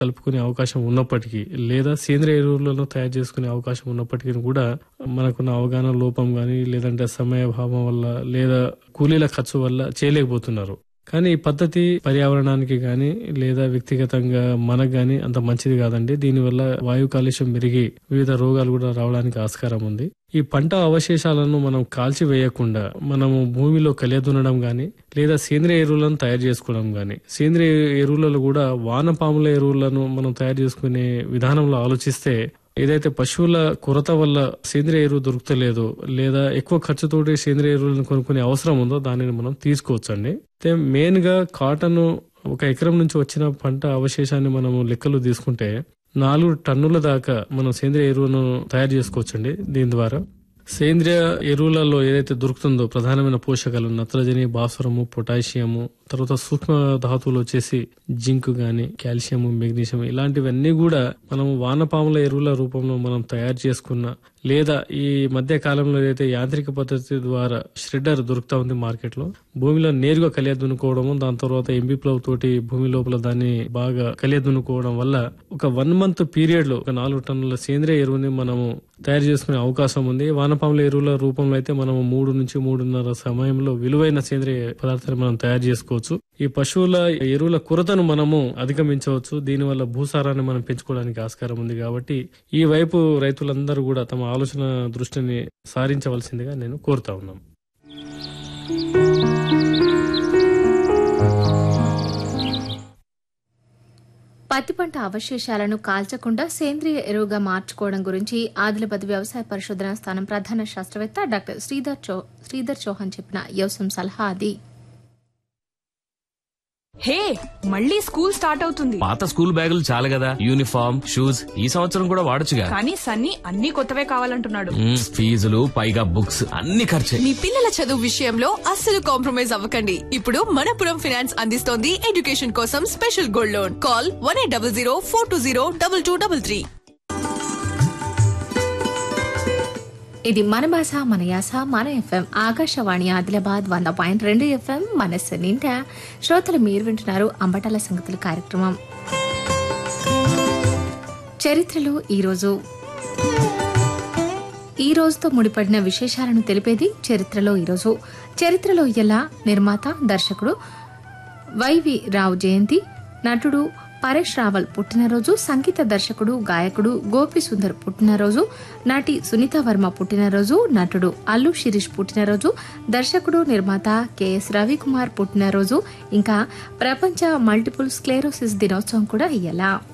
కలుపుకునే అవకాశం ఉన్నప్పటికీ లేదా సేంద్రియ ఎరువులను తయారు చేసుకునే అవకాశం ఉన్నప్పటికీ కూడా మనకున్న అవగాహన లోపం గాని లేదంటే సమయభావం వల్ల లేదా కూలీల ఖర్చు వల్ల చేయలేకపోతున్నారు కానీ ఈ పద్ధతి పర్యావరణానికి గాని లేదా వ్యక్తిగతంగా మనకు గాని అంత మంచిది కాదండి దీనివల్ల వాయు కాలుష్యం పెరిగి వివిధ రోగాలు కూడా రావడానికి ఆస్కారం ఉంది ఈ పంట అవశేషాలను మనం కాల్చి వేయకుండా మనము భూమిలో కలియదునడం గాని లేదా సేంద్రియ ఎరువులను తయారు చేసుకోవడం గాని సేంద్రియ ఎరువులలో కూడా వానపాముల ఎరువులను మనం తయారు చేసుకునే విధానంలో ఆలోచిస్తే ఏదైతే పశువుల కొరత వల్ల సేంద్రియ ఎరువు దొరుకుతలేదో లేదా ఎక్కువ ఖర్చుతోటి సేంద్రియ ఎరువులను కొనుక్కునే అవసరం ఉందో దానిని మనం తీసుకోవచ్చండి అయితే మెయిన్ గా కాటన్ ఒక ఎకరం నుంచి వచ్చిన పంట అవశేషాన్ని మనము లెక్కలు తీసుకుంటే నాలుగు టన్నుల దాకా మనం సేంద్రియ ఎరువును తయారు చేసుకోవచ్చండి దీని ద్వారా సేంద్రియ ఎరువులలో ఏదైతే దొరుకుతుందో ప్రధానమైన పోషకాలు నత్రజని భాస్వరము పొటాషియము తర్వాత సూక్ష్మ ధాతువులు వచ్చేసి జింక్ గాని కాల్షియం మెగ్నీషియం ఇలాంటివన్నీ కూడా మనం వానపాముల ఎరువుల రూపంలో మనం తయారు చేసుకున్న లేదా ఈ మధ్య కాలంలో ఏదైతే యాంత్రిక పద్ధతి ద్వారా ష్రెడ్డర్ దొరుకుతా ఉంది మార్కెట్ లో భూమిలో నేరుగా కలియ దున్నుకోవడము దాని తర్వాత ఎంబీ ప్లవ్ తోటి భూమి లోపల దాన్ని బాగా కలియ దున్నుకోవడం వల్ల ఒక వన్ మంత్ పీరియడ్ లో ఒక నాలుగు టన్నుల సేంద్రియ ఎరువుని మనము తయారు చేసుకునే అవకాశం ఉంది వానపాముల ఎరువుల రూపంలో అయితే మనం మూడు నుంచి మూడున్నర సమయంలో విలువైన సేంద్రియ పదార్థాన్ని మనం తయారు చేసుకోవచ్చు ఈ పశువుల ఎరువుల కొరతను మనము అధిగమించవచ్చు దీనివల్ల భూసారాన్ని మనం పెంచుకోవడానికి ఆస్కారం ఉంది కాబట్టి ఈ వైపు రైతులందరూ కూడా తమ ఆలోచన దృష్టిని సారించవలసిందిగా నేను కోరుతా ఉన్నాను పత్తి పంట అవశేషాలను కాల్చకుండా సేంద్రియ ఎరువుగా మార్చుకోవడం గురించి ఆదిలాబాద్ వ్యవసాయ పరిశోధనా స్థానం ప్రధాన శాస్త్రవేత్త డాక్టర్ శ్రీధర్ చౌ శ్రీధర్ చౌహాన్ చెప్పిన యోసం సలహా అది హే మళ్ళీ స్కూల్ స్టార్ట్ అవుతుంది పాత స్కూల్ బ్యాగులు చాలు కదా యూనిఫామ్ షూస్ ఈ సంవత్సరం కూడా వాడొచ్చుగా కానీ సన్నీ అన్ని కొత్తవే కావాలంటున్నాడు మ్మ్, ఫీజులు పైగా బుక్స్ అన్ని ఖర్చే మీ పిల్లల చదువు విషయంలో అస్సలు కాంప్రమైజ్ అవ్వకండి ఇప్పుడు మనపురం ఫైనాన్స్ అందిస్తోంది ఎడ్యుకేషన్ కోసం special gold loan call one eight double zero four two zero double two double three ఇది మన భాష మన యాస మన ఎఫ్ఎం ఆకాశవాణి ఆదిలాబాద్ వంద పాయింట్ రెండు ఎఫ్ఎం మనస్సు నిండా శ్రోతలు మీరు వింటున్నారు అంబటాల సంగతుల కార్యక్రమం చరిత్రలో ఈరోజు ఈ రోజుతో ముడిపడిన విశేషాలను తెలిపేది చరిత్రలో ఈరోజు చరిత్రలో ఇలా నిర్మాత దర్శకుడు వైవి రావు జయంతి నటుడు పరేష్ రావల్ పుట్టినరోజు సంగీత దర్శకుడు గాయకుడు గోపి సుందర్ పుట్టినరోజు నటి సునీత వర్మ పుట్టినరోజు నటుడు అల్లు శిరీష్ పుట్టినరోజు దర్శకుడు నిర్మాత కెఎస్ రవికుమార్ పుట్టినరోజు ఇంకా ప్రపంచ మల్టిపుల్ స్క్లెరోసిస్ దినోత్సవం కూడా ఇయ్యాల